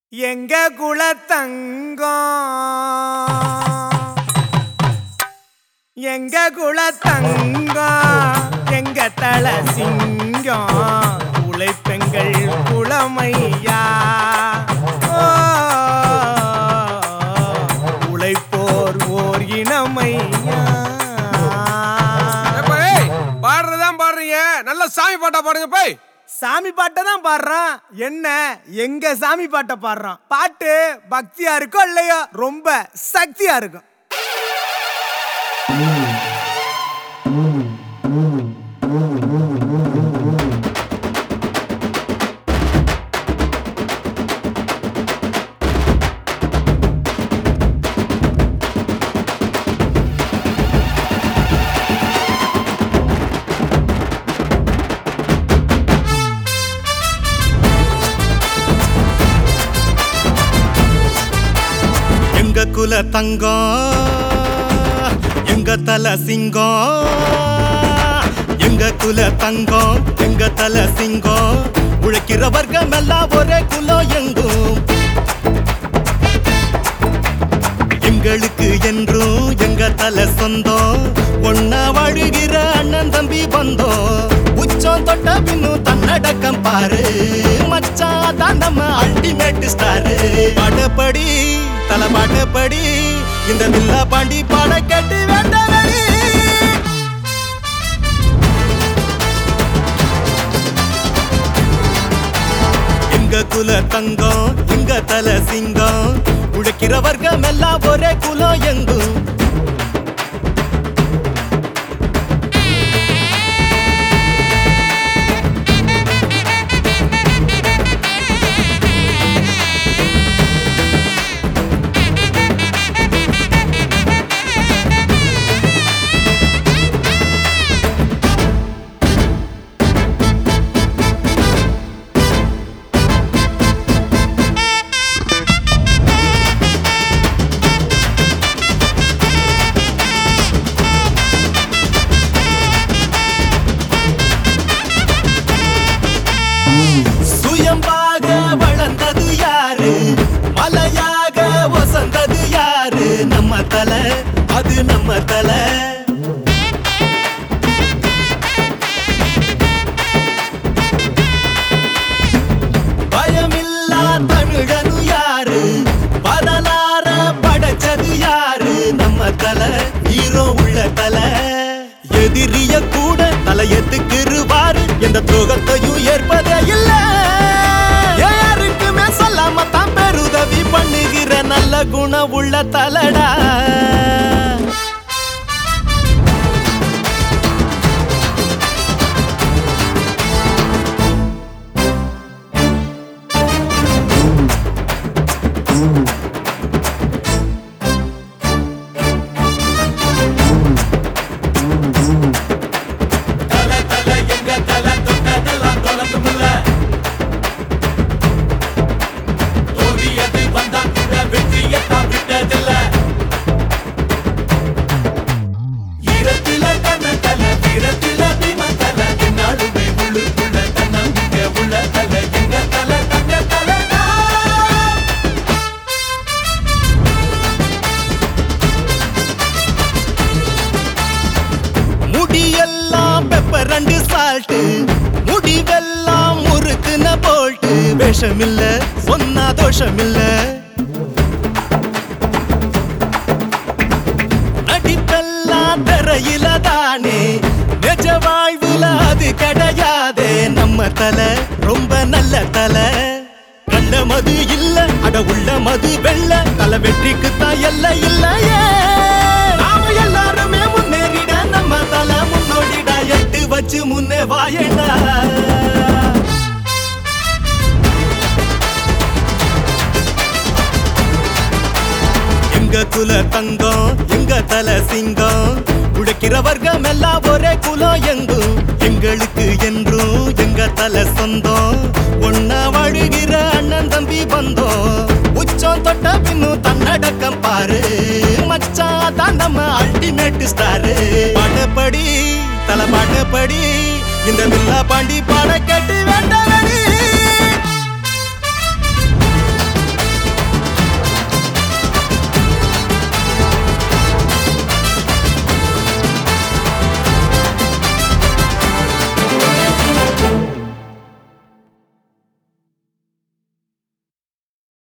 எங்க குலத்தங்கம் எங்க குலத்தங்கம் எங்க தல சிங்கம் உழைப்பெங்கள் குளமையா ஓ, உழைப்போர் ஓர் இனமையா ஏப்பா, ஏய், பாடுறதுதான் பாடுறீங்க நல்ல சாமி பாட்டா பாடுங்க போய் சாமி பாட்டை தான் பாடுறான் என்ன எங்க சாமி பாட்டை பாடுறான் பாட்டு பக்தியா இருக்கோ இல்லையோ ரொம்ப சக்தியா இருக்கும் எங்க குல தங்கம் எங்க தல சிங்கம் எங்க குல தங்கம் எங்க தல சிங்கம் உழைக்கிற வர்க்கம் எல்லாம் ஒரே குலம் எங்கும் எங்களுக்கு என்றும் எங்க தல சொந்தம் ஒன்னா வாழுகிற அண்ணன் தம்பி வந்தோம் உச்சம் தொட்ட பின்னும் தன்னடக்கம் பாரு மச்சான் தான் நம்ம அல்டிமேட் ஸ்டாரு பாடப்படி தல பாட்டப்படி இந்த வில்லா பாண்டி பாட கேட்டு வேண்டவடி எங்க குல தங்கம் எங்க தல சிங்கம் உழைக்கிற வர்க்கம் எல்லாம் ஒரே குலம் எங்கும் சுயம்பாக வளர்ந்தது யாரு மலையாக வசந்தது யாரு நம்ம தலை அது நம்ம தலை பயமில்லா தமிழனு யாரு வரலாற படைச்சது யாரு நம்ம தலை ஹீரோ உள்ள தலை எதிரிய கூட தலையத்துக்குருவாரு எந்த துரோகத்தையும் ஏற்பதே இல்ல யாருக்குமே சொல்லாம தான் பெருதவி பண்ணுகிற நல்ல குணம் உள்ள தலடா முடியெல்லாம் பெப்பர் ரெண்டு சால்ட்டு முடிவெல்லாம் முறுக்குன போல்ட்டு விஷமில்ல சொன்னா தோஷமில்ல நடிப்பெல்லாம் திரையில தானே நிஜ வாழ்வுல அது கிடையாதே நம்ம தலை ரொம்ப நல்ல தலை கண்ட மது இல்ல அட உள்ள மது வெள்ள தலை வெற்றிக்கு தான் எல்லை இல்லையே நாம எல்லாருமே முன்னேறிட நம்ம தலை முன்னோடிடா எட்டு வச்சு முன்னே வாயடா எங்க குல தங்கம் எங்க தல சிங்கம் உழைக்கிற வர்க்கம் எல்லாம் ஒரே குலம் எங்கும் எங்களுக்கு என்றும் எங்க தல சொந்தம் ஒன்னா வாழுகிற அண்ணன் தம்பி வந்தோம் உச்சம் தொட்ட பின்னும் தன்னடக்கம் பாரு மச்சான் தான் நம்ம அல்டிமேட் ஸ்டாரு பாடப்படி தல பாட்டப்படி இந்த வில்லா பாண்டி பாட கேட்டு வேண்டாம்